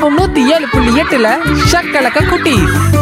FM நூத்தி ஏழு புள்ளி எட்டுல ஷக்கலக்க குட்டி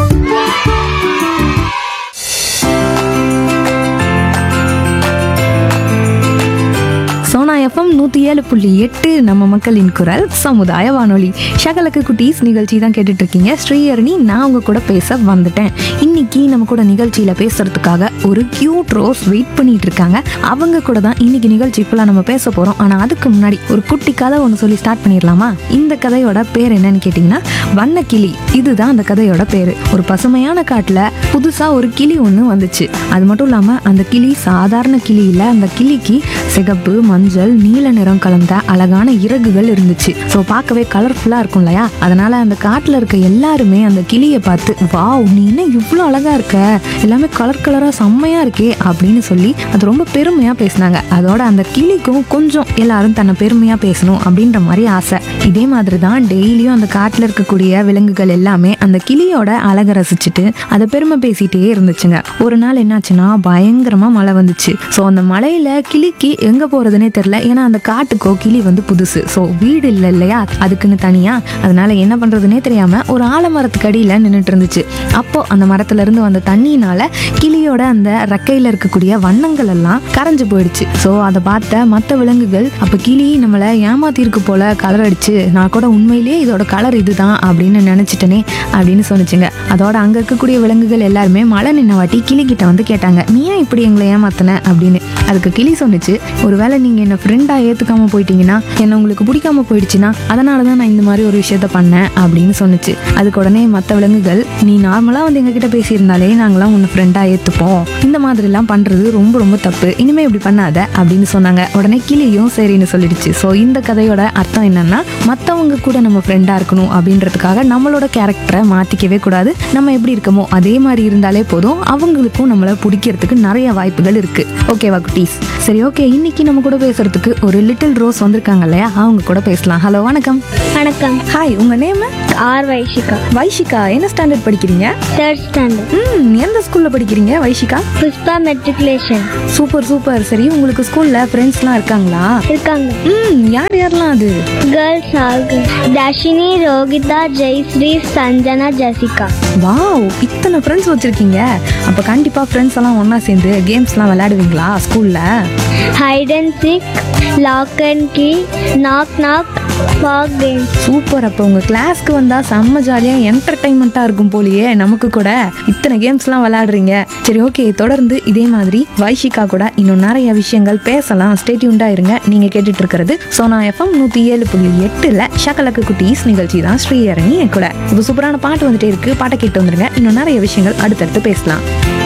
சோனா எஃப்எம் நூற்றி ஏழு புள்ளி எட்டு நம்ம மக்களின் குரல் சமுதாய வானொலி ஷகலக்கு குட்டீஸ் நிகழ்ச்சி தான் கேட்டுட்டு இருக்கீங்க ஸ்ரீஹரணி நான் உங்க கூட பேச வந்துட்டேன் இன்னைக்கு நம்ம கூட நிகழ்ச்சியில் பேசுறதுக்காக ஒரு கியூட் ரோஸ் வெயிட் பண்ணிட்டு இருக்காங்க அவங்க கூட தான் இன்னைக்கு நிகழ்ச்சி ஃபுல்லாக நம்ம பேச போகிறோம் ஆனால் அதுக்கு முன்னாடி ஒரு குட்டி கதை ஒன்று சொல்லி ஸ்டார்ட் பண்ணிடலாமா இந்த கதையோட பேர் என்னன்னு கேட்டிங்கன்னா வண்ணக்கிளி இதுதான் அந்த கதையோட பேர் ஒரு பசுமையான காட்டில் புதுசாக ஒரு கிளி ஒன்று வந்துச்சு அது மட்டும் இல்லாமல் அந்த கிளி சாதாரண கிளி இல்லை அந்த கிளிக்கு சிகப்பு மஞ்சள் நீல நிறம் கலந்த அழகான இறகுகள் இருந்துச்சு ஸோ பார்க்கவே கலர்ஃபுல்லாக இருக்கும் இல்லையா அதனால அந்த காட்டில் இருக்க எல்லாருமே அந்த கிளியை பார்த்து வாவ் நீ என்ன இவ்வளோ அழகா இருக்க எல்லாமே கலர் கலராக செம்மையா இருக்கே அப்படின்னு சொல்லி அது ரொம்ப பெருமையாக பேசினாங்க அதோட அந்த கிளிக்கும் கொஞ்சம் எல்லாரும் தன்னை பெருமையாக பேசணும் அப்படின்ற மாதிரி ஆசை இதே மாதிரி தான் டெய்லியும் அந்த காட்டில் இருக்கக்கூடிய விலங்குகள் எல்லாமே அந்த கிளியோட அழகை ரசிச்சுட்டு அதை பெருமை பேசிட்டே இருந்துச்சுங்க ஒரு நாள் என்னாச்சுன்னா பயங்கரமா மழை வந்துச்சு ஸோ அந்த மழையில கிளிக்கு எங்க போறதுனே தெரியல ஏன்னா அந்த காட்டுக்கோ கிளி வந்து புதுசு ஸோ வீடு இல்லை இல்லையா அதுக்குன்னு தனியா அதனால என்ன பண்றதுனே தெரியாம ஒரு ஆலமரத்துக்கு அடியில நின்றுட்டு இருந்துச்சு அப்போ அந்த மரத்துல இருந்து வந்த தண்ணியினால கிளியோட அந்த ரெக்கையில இருக்கக்கூடிய வண்ணங்கள் எல்லாம் கரைஞ்சு போயிடுச்சு ஸோ அதை பார்த்த மற்ற விலங்குகள் அப்ப கிளி நம்மளை ஏமாத்திருக்கு போல கலர் அடிச்சு நான் கூட உண்மையிலேயே இதோட கலர் இதுதான் அப்படின்னு நினைச்சிட்டனே அப்படின்னு சொன்னிச்சுங்க அதோட அங்க இருக்கக்கூடிய விலங்குகள் எல்லாருமே மழை நின்ன வாட்டி கிளி கிட்ட வந்து கேட்டாங்க நீ ஏன் இப்படி எங்களை ஏமாத்தின அப்படின்னு அதுக்கு கிளி சொன்னுச்சு ஒருவேளை நீங்க என்ன ஃப்ரெண்டா ஏத்துக்காம போயிட்டீங்கன்னா என்ன உங்களுக்கு பிடிக்காம போயிடுச்சுன்னா அதனால தான் நான் இந்த மாதிரி ஒரு விஷயத்த பண்ணேன் அப்படின்னு சொன்னுச்சு அதுக்கு உடனே மற்ற விலங்குகள் நீ நார்மலா வந்து எங்ககிட்ட பேசியிருந்தாலே நாங்களாம் உன்னை ஃப்ரெண்டா ஏத்துப்போம் இந்த மாதிரிலாம் பண்றது ரொம்ப ரொம்ப தப்பு இனிமே இப்படி பண்ணாத அப்படின்னு சொன்னாங்க உடனே கிளியும் சரின்னு சொல்லிடுச்சு ஸோ இந்த கதையோட அர்த்தம் என்னன்னா மற்றவங்க கூட நம்ம ஃப்ரெண்டா இருக்கணும் அப்படின்றதுக்காக நம்மளோட கேரக்டரை மாத்திக்கவே கூடாது நம்ம எப்படி இருக்கமோ அதே மாதிரி இருந்தாலே போதும் அவங்களுக்கும் நம்மளை பிடிக்கிறதுக்கு நிறைய வாய்ப்புகள் இருக்கு ஓகேவா குட்டீஸ் சரி ஓகே இன்னைக்கு நம்ம கூட பேசுறதுக்கு ஒரு லிட்டில் ரோஸ் வந்திருக்காங்க இல்லையா அவங்க கூட பேசலாம் ஹலோ வணக்கம் வணக்கம் ஹாய் உங்க நேம் ஆர் வைஷிகா வைஷிகா என்ன ஸ்டாண்டர்ட் படிக்கிறீங்க தேர்ட் ஸ்டாண்டர்ட் ம் எந்த ஸ்கூல்ல படிக்கிறீங்க Vaishika Pushpa matriculation super super சரி உங்களுக்கு ஸ்கூல்ல ஃப்ரெண்ட்ஸ்லாம் இருக்காங்களா இருக்காங்க ம் யார் யாரெல்லாம் அது girls all Dharshini Rohitha Jayashree Sanjana Jessica wow இத்தனை ஃப்ரெண்ட்ஸ் வச்சிருக்கீங்க அப்ப கண்டிப்பா ஃப்ரெண்ட்ஸ் எல்லாம் ஒண்ணா சேர்ந்து கேம்ஸ்லாம் விளையாடுவீங்களா ஸ்கூல்ல hide and seek lock and key knock knock ஃபாக் கேம் சூப்பர் அப்போ உங்க கிளாஸ்க்கு வந்தா செம்ம ஜாலியா என்டர்டைன்மெண்ட்டா இருக்கும் போலயே நமக்கு கூட இத்தனை கேம்ஸ்லாம் விளையாடுறீங்க சரி ஓகே தொடர்ந்து இதே மாதிரி வைஷிகா கூட இன்னும் நிறைய விஷயங்கள் பேசலாம் ஸ்டேட்யூண்டா இருங்க நீங்க கேட்டுட்டு இருக்கிறது சோனா எஃப்எம் நூத்தி ஏழு புள்ளி எட்டுல ஷகலக்கு குட்டீஸ் நிகழ்ச்சி தான் ஸ்ரீஹரணி என் கூட இப்போ சூப்பரான பாட்டு வந்துட்டே இருக்கு பாட்டை கேட்டு வந்துருங்க இன்னும் நிறைய விஷயங்கள் அடுத்தடுத்து பேசலாம்